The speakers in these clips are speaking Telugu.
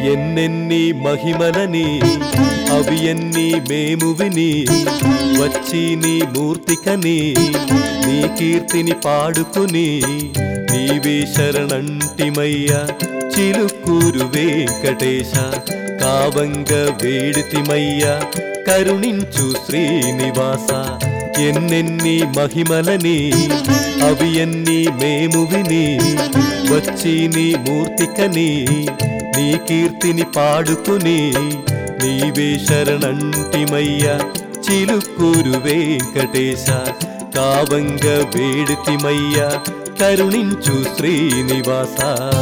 ఎన్నెన్ని మహిమలని అవి ఎన్ని మేము విని వచ్చి నీ మూర్తికని నీ కీర్తిని పాడుకుని నీవే శరణంటిమయ్యా చిలుకూరు వెంకటేశ కావంగ వేడితిమయ్యా కరుణించు శ్రీనివాస ఎన్నెన్ని మహిమలని అవి ఎన్ని మేము విని వచ్చి నీ మూర్తికని నీ కీర్తిని పాడుకుని నీవే శరణంటిమయ్యా చిలుకూరు వెంకటేశ కావంగ వేడితిమయ్యా కరుణించు శ్రీనివాస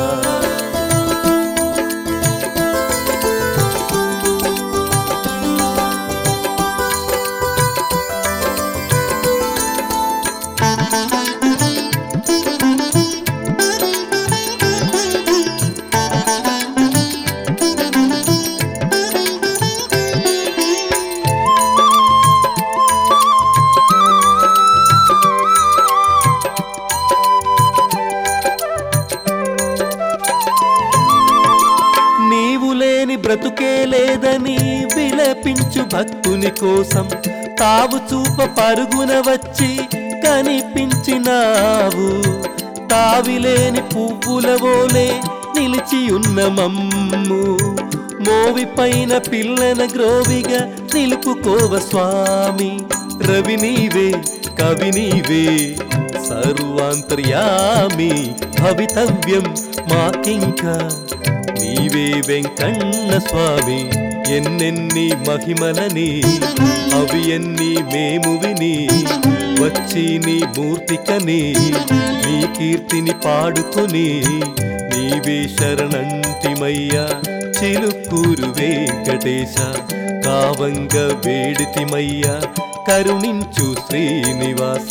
నీవు లేని బ్రతుకే లేదని విలపించు భక్తుని కోసం తావు చూప పరుగున వచ్చి కనిపించినావు తావిలేని పువ్వుల వోలే నిలిచి ఉన్న మమ్ము మోవి పైన పిల్లన గ్రోవిగా నిలుపుకోవ స్వామి రవి నీవే కవి నీవే సర్వాంతర్యామి భవితవ్యం మాకింకా నీవే వెంకన్న స్వామి ఎన్నెన్ని మహిమలని అవి ఎన్ని మేము విని వచ్చి నీ మూర్తికని నీ కీర్తిని పాడుకొని నీవే శరణంటిమయ్యా చిలుకూరు వెంకటేశ కావంగ వేడితిమయ్యా కరుణించు శ్రీనివాస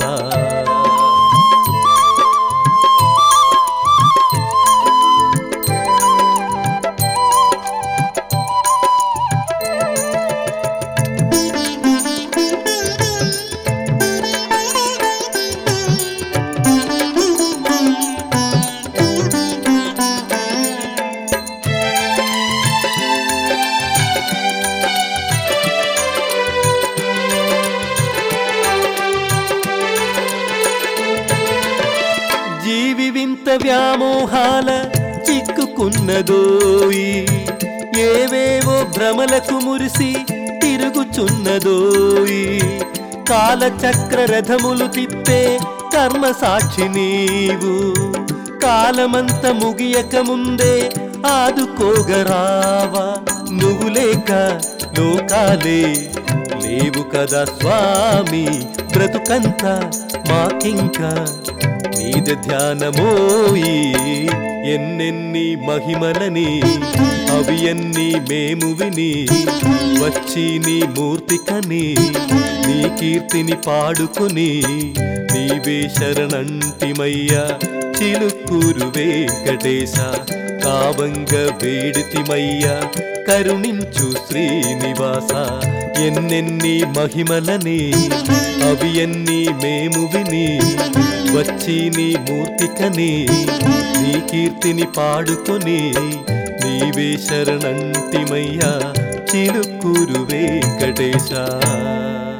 జీవి వింత వ్యామోహాల చిక్కుకున్నదోయి ఏవేవో భ్రమలకు మురిసి తిరుగుచున్నదోయి కాలచక్ర రథములు తిప్పే కర్మ సాక్షి నీవు కాలమంత ముగియక ముందే ఆదుకోగరావా నువ్వు లేక లోకాలే లేవు కదా స్వామి బ్రతుకంతా మాకింకా నీద ధ్యానమోయి ఎన్నెన్ని మహిమలని అవి ఎన్ని మేము విని వచ్చి నీ మూర్తికని నీ కీర్తిని పాడుకుని నీవే శరణంటిమయ్యా చిలుకూరు వెంకటేశ కావంగ వేడితిమయ్యా కరుణించు శ్రీనివాస ఎన్నెన్ని మహిమలని అవి ఎన్ని మేము విని వచ్చి నీ మూర్తికని నీ కీర్తిని పాడుకొని నీవే శరణంటిమయ్యా చిలుకూరు వెంకటేశ